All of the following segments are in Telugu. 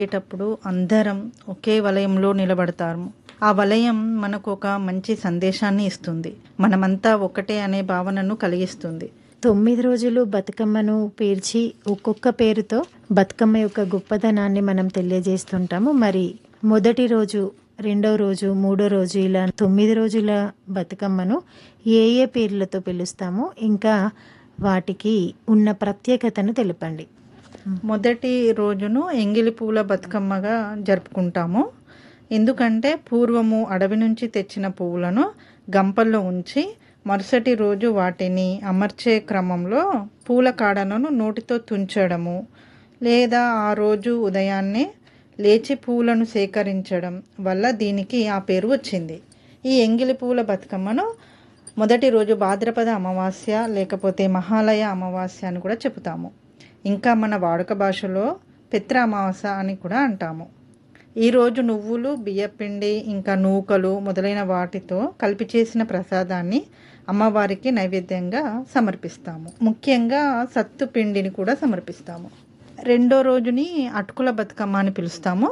చేసేటప్పుడు అందరం ఒకే వలయంలో నిలబడతాము ఆ వలయం మనకు ఒక మంచి సందేశాన్ని ఇస్తుంది మనమంతా ఒకటే అనే భావనను కలిగిస్తుంది తొమ్మిది రోజులు బతుకమ్మను పేర్చి ఒక్కొక్క పేరుతో బతుకమ్మ యొక్క గొప్పతనాన్ని మనం తెలియజేస్తుంటాము మరి మొదటి రోజు రెండో రోజు మూడో రోజు ఇలా తొమ్మిది రోజుల బతుకమ్మను ఏ ఏ పేర్లతో పిలుస్తామో ఇంకా వాటికి ఉన్న ప్రత్యేకతను తెలపండి మొదటి రోజును ఎంగిలి పూల బతుకమ్మగా జరుపుకుంటాము ఎందుకంటే పూర్వము అడవి నుంచి తెచ్చిన పువ్వులను గంపల్లో ఉంచి మరుసటి రోజు వాటిని అమర్చే క్రమంలో పూల కాడలను నోటితో తుంచడము లేదా ఆ రోజు ఉదయాన్నే లేచి పూలను సేకరించడం వల్ల దీనికి ఆ పేరు వచ్చింది ఈ ఎంగిలి పూల బతుకమ్మను మొదటి రోజు భాద్రపద అమావాస్య లేకపోతే మహాలయ అమావాస్య అని కూడా చెబుతాము ఇంకా మన వాడుక భాషలో పిత్ర అమావాస్య అని కూడా అంటాము ఈరోజు నువ్వులు బియ్యపిండి ఇంకా నూకలు మొదలైన వాటితో కలిపి చేసిన ప్రసాదాన్ని అమ్మవారికి నైవేద్యంగా సమర్పిస్తాము ముఖ్యంగా సత్తు పిండిని కూడా సమర్పిస్తాము రెండో రోజుని అటుకుల బతుకమ్మ అని పిలుస్తాము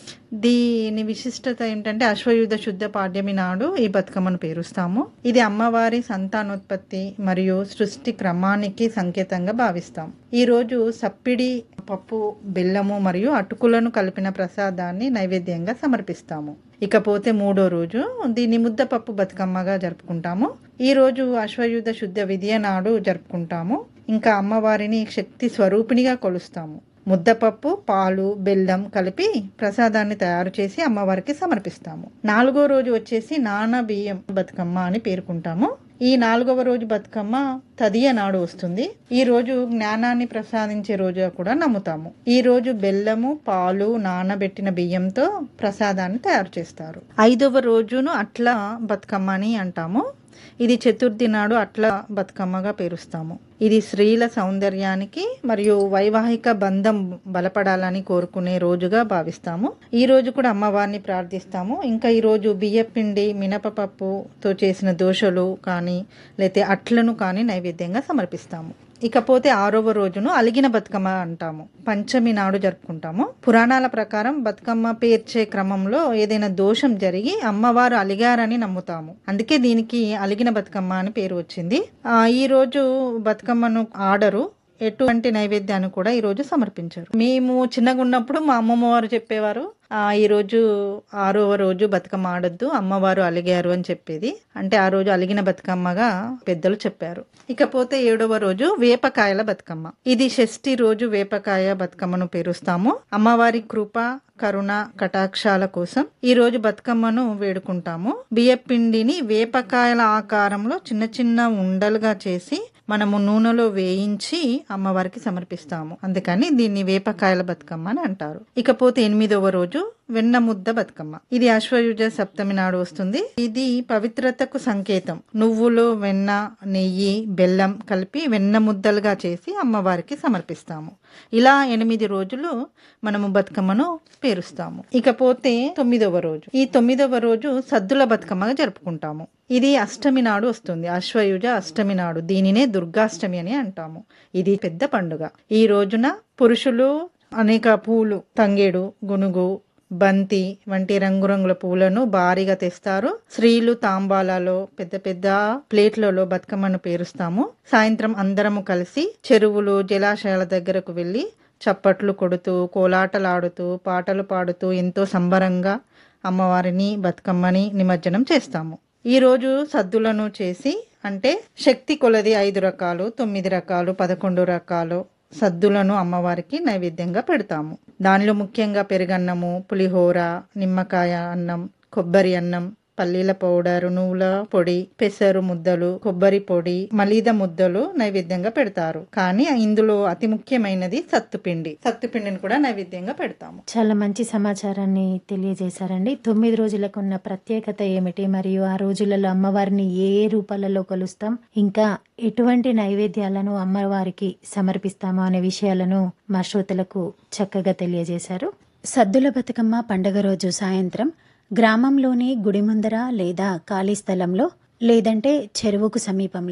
దీని విశిష్టత ఏంటంటే అశ్వయుధ శుద్ధ పాడ్యమి నాడు ఈ బతుకమ్మను పేరుస్తాము ఇది అమ్మవారి సంతానోత్పత్తి మరియు సృష్టి క్రమానికి సంకేతంగా భావిస్తాం ఈ రోజు సప్పిడి పప్పు బెల్లము మరియు అటుకులను కలిపిన ప్రసాదాన్ని నైవేద్యంగా సమర్పిస్తాము ఇకపోతే మూడో రోజు దీన్ని ముద్దపప్పు బతుకమ్మగా జరుపుకుంటాము ఈ రోజు అశ్వయుధ శుద్ధ విద్య నాడు జరుపుకుంటాము ఇంకా అమ్మవారిని శక్తి స్వరూపిణిగా కొలుస్తాము ముద్దపప్పు పాలు బెల్లం కలిపి ప్రసాదాన్ని తయారు చేసి అమ్మవారికి సమర్పిస్తాము నాలుగో రోజు వచ్చేసి నాన బియ్యం బతుకమ్మ అని పేర్కొంటాము ఈ నాలుగవ రోజు బతుకమ్మ తదియ నాడు వస్తుంది ఈ రోజు జ్ఞానాన్ని ప్రసాదించే రోజుగా కూడా నమ్ముతాము ఈ రోజు బెల్లము పాలు నానబెట్టిన బియ్యంతో ప్రసాదాన్ని తయారు చేస్తారు ఐదవ రోజును అట్లా బతుకమ్మ అని అంటాము ఇది చతుర్థి నాడు అట్ల బతుకమ్మగా పేరుస్తాము ఇది స్త్రీల సౌందర్యానికి మరియు వైవాహిక బంధం బలపడాలని కోరుకునే రోజుగా భావిస్తాము ఈ రోజు కూడా అమ్మవారిని ప్రార్థిస్తాము ఇంకా ఈ రోజు బియ్యపిండి మినపపప్పుతో చేసిన దోశలు కానీ లేతే అట్లను కానీ నైవేద్యంగా సమర్పిస్తాము ఇకపోతే ఆరవ రోజును అలిగిన బతుకమ్మ అంటాము పంచమి నాడు జరుపుకుంటాము పురాణాల ప్రకారం బతుకమ్మ పేర్చే క్రమంలో ఏదైనా దోషం జరిగి అమ్మవారు అలిగారని నమ్ముతాము అందుకే దీనికి అలిగిన బతుకమ్మ అని పేరు వచ్చింది ఆ ఈ రోజు బతుకమ్మను ఆడరు ఎటువంటి నైవేద్యాన్ని కూడా ఈ రోజు సమర్పించారు మేము చిన్నగా ఉన్నప్పుడు మా అమ్మమ్మ వారు చెప్పేవారు ఆ ఈ రోజు ఆరవ రోజు బతుకమ్మ ఆడొద్దు అమ్మవారు అలిగారు అని చెప్పేది అంటే ఆ రోజు అలిగిన బతుకమ్మగా పెద్దలు చెప్పారు ఇకపోతే ఏడవ రోజు వేపకాయల బతుకమ్మ ఇది షష్ఠి రోజు వేపకాయ బతుకమ్మను పేరుస్తాము అమ్మవారి కృప కరుణ కటాక్షాల కోసం ఈ రోజు బతుకమ్మను వేడుకుంటాము బియ్యపిండిని వేపకాయల ఆకారంలో చిన్న చిన్న ఉండలుగా చేసి మనము నూనెలో వేయించి అమ్మవారికి సమర్పిస్తాము అందుకని దీన్ని వేపకాయల బతుకమ్మ అని అంటారు ఇకపోతే ఎనిమిదవ రోజు వెన్న ముద్ద బతుకమ్మ ఇది అశ్వయుజ సప్తమి నాడు వస్తుంది ఇది పవిత్రతకు సంకేతం నువ్వులు వెన్న నెయ్యి బెల్లం కలిపి వెన్న ముద్దలుగా చేసి అమ్మవారికి సమర్పిస్తాము ఇలా ఎనిమిది రోజులు మనము బతుకమ్మను పేరుస్తాము ఇకపోతే తొమ్మిదవ రోజు ఈ తొమ్మిదవ రోజు సద్దుల బతుకమ్మగా జరుపుకుంటాము ఇది అష్టమి నాడు వస్తుంది అశ్వయుజ అష్టమి నాడు దీనినే దుర్గాష్టమి అని అంటాము ఇది పెద్ద పండుగ ఈ రోజున పురుషులు అనేక పూలు తంగేడు గునుగు బంతి వంటి రంగురంగుల పూలను భారీగా తెస్తారు స్త్రీలు తాంబాలలో పెద్ద పెద్ద ప్లేట్లలో బతుకమ్మను పేరుస్తాము సాయంత్రం అందరము కలిసి చెరువులు జలాశయాల దగ్గరకు వెళ్ళి చప్పట్లు కొడుతూ కోలాటలాడుతూ పాటలు పాడుతూ ఎంతో సంబరంగా అమ్మవారిని బతుకమ్మని నిమజ్జనం చేస్తాము ఈ రోజు సద్దులను చేసి అంటే శక్తి కొలది ఐదు రకాలు తొమ్మిది రకాలు పదకొండు రకాలు సద్దులను అమ్మవారికి నైవేద్యంగా పెడతాము దానిలో ముఖ్యంగా పెరుగన్నము పులిహోర నిమ్మకాయ అన్నం కొబ్బరి అన్నం పల్లీల పౌడర్ నువ్వుల పొడి పెసరు ముద్దలు కొబ్బరి పొడి మలీద ముద్దలు నైవేద్యంగా పెడతారు కానీ ఇందులో అతి ముఖ్యమైనది సత్తుపిండి సత్తుపిండిని కూడా నైవేద్యంగా పెడతాము చాలా మంచి సమాచారాన్ని తెలియజేశారండి తొమ్మిది రోజులకు ఉన్న ప్రత్యేకత ఏమిటి మరియు ఆ రోజులలో అమ్మవారిని ఏ ఏ రూపాలలో కొలుస్తాం ఇంకా ఎటువంటి నైవేద్యాలను అమ్మవారికి సమర్పిస్తాము అనే విషయాలను మా శ్రోతలకు చక్కగా తెలియజేశారు సద్దుల బతుకమ్మ పండగ రోజు సాయంత్రం గ్రామంలోని గుడి ముందర లేదా ఖాళీ స్థలంలో లేదంటే చెరువుకు సమీపంలో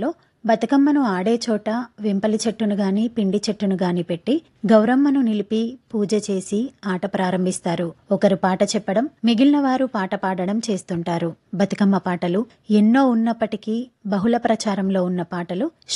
బతుకమ్మను ఆడే చోట వెంపలి చెట్టును గాని పిండి చెట్టును గాని పెట్టి గౌరమ్మను నిలిపి పూజ చేసి ఆట ప్రారంభిస్తారు ఒకరు పాట చెప్పడం మిగిలిన వారు పాట పాడడం చేస్తుంటారు బతుకమ్మ పాటలు ఎన్నో ఉన్నప్పటికీ బహుళ ప్రచారంలో ఉన్న పాటలు